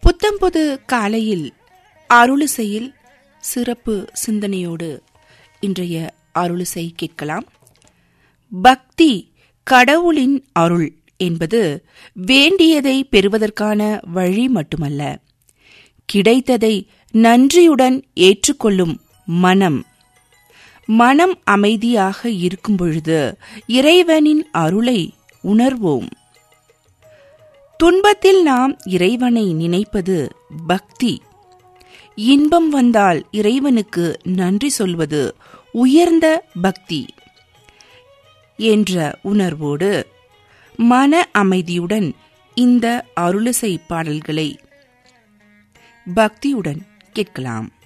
புத்தம்புது காலையில் அருளிசையில் சிறப்பு சிந்தனையோடு இன்றைய அருளிசை கேட்கலாம் பக்தி கடவுளின் அருள் என்பது வேண்டியதை பெறுவதற்கான வழி மட்டுமல்ல கிடைத்ததை நன்றியுடன் ஏற்றுக்கொள்ளும் மனம் மனம் அமைதியாக இருக்கும் பொழுது இறைவனின் அருளை உணர்வோம் துன்பத்தில் நாம் இறைவனை நினைப்பது பக்தி இன்பம் வந்தால் இறைவனுக்கு நன்றி சொல்வது உயர்ந்த பக்தி என்ற உணர்வோடு மன அமைதியுடன் இந்த அருளிசை பாடல்களை பக்தியுடன் கேட்கலாம்